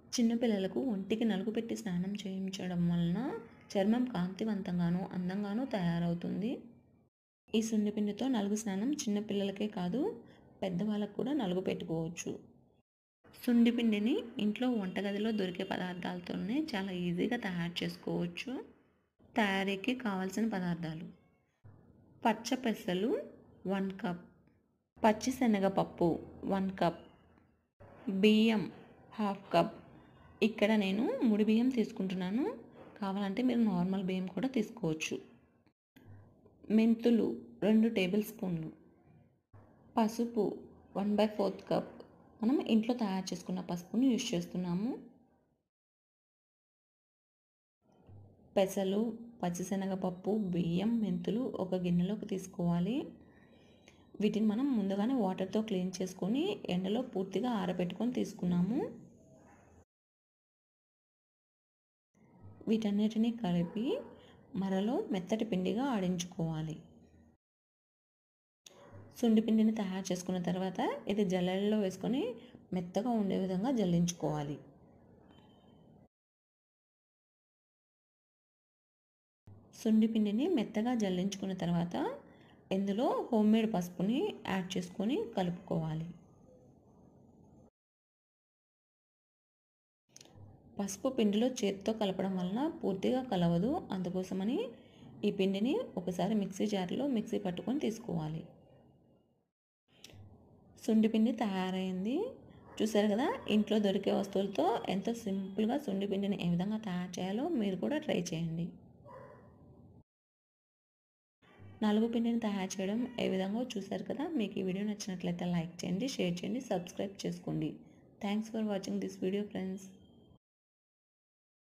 చిన్నపిల్లలకు ఒంటికి నలుగు పెట్టి స్నానం చేయించడం వలన చర్మం కాంతివంతంగాను అందంగాను తయారవుతుంది ఈ సున్నిపిండితో నలుగు స్నానం చిన్నపిల్లలకే కాదు పెద్దవాళ్ళకు కూడా నలుగు పెట్టుకోవచ్చు సుండిపిండిని ఇంట్లో వంటగదిలో దొరికే పదార్థాలతోనే చాలా ఈజీగా తయారు చేసుకోవచ్చు తయారీకి కావాల్సిన పదార్థాలు పచ్చ పెసలు వన్ కప్ పచ్చి శనగపప్పు వన్ కప్ బియ్యం హాఫ్ కప్ ఇక్కడ నేను ముడి బియ్యం తీసుకుంటున్నాను కావాలంటే మీరు నార్మల్ బియ్యం కూడా తీసుకోవచ్చు మెంతులు రెండు టేబుల్ స్పూన్లు పసుపు వన్ బై ఫోర్త్ కప్ మనం ఇంట్లో తయారు చేసుకున్న పసుపును యూజ్ చేస్తున్నాము పెసలు పచ్చిశనగపప్పు బియ్యం మెంతులు ఒక గిన్నెలోకి తీసుకోవాలి వీటిని మనం ముందుగానే వాటర్తో క్లీన్ చేసుకొని ఎండలో పూర్తిగా ఆరబెట్టుకొని తీసుకున్నాము వీటన్నిటిని కలిపి మరలో మెత్తటి పిండిగా ఆడించుకోవాలి సుండి పిండిని తయారు చేసుకున్న తర్వాత ఇది జల్లెడలో వేసుకొని మెత్తగా ఉండే విధంగా జల్లించుకోవాలి సుండి పిండిని మెత్తగా జల్లించుకున్న తర్వాత ఇందులో హోమ్మేడ్ పసుపుని యాడ్ చేసుకొని కలుపుకోవాలి పసుపు పిండిలో చేతితో కలపడం వలన పూర్తిగా కలవదు అందుకోసమని ఈ పిండిని ఒకసారి మిక్సీ జార్లో మిక్సీ పట్టుకొని తీసుకోవాలి సుండి పిండి తయారైంది చూసారు కదా ఇంట్లో దొరికే వస్తువులతో ఎంతో సింపుల్గా సుండి పిండిని ఏ విధంగా తయారు చేయాలో మీరు కూడా ట్రై చేయండి నలుగు పిండిని తయారు చేయడం ఏ విధంగా చూసారు కదా మీకు ఈ వీడియో నచ్చినట్లయితే లైక్ చేయండి షేర్ చేయండి సబ్స్క్రైబ్ చేసుకోండి thanks for watching this video friends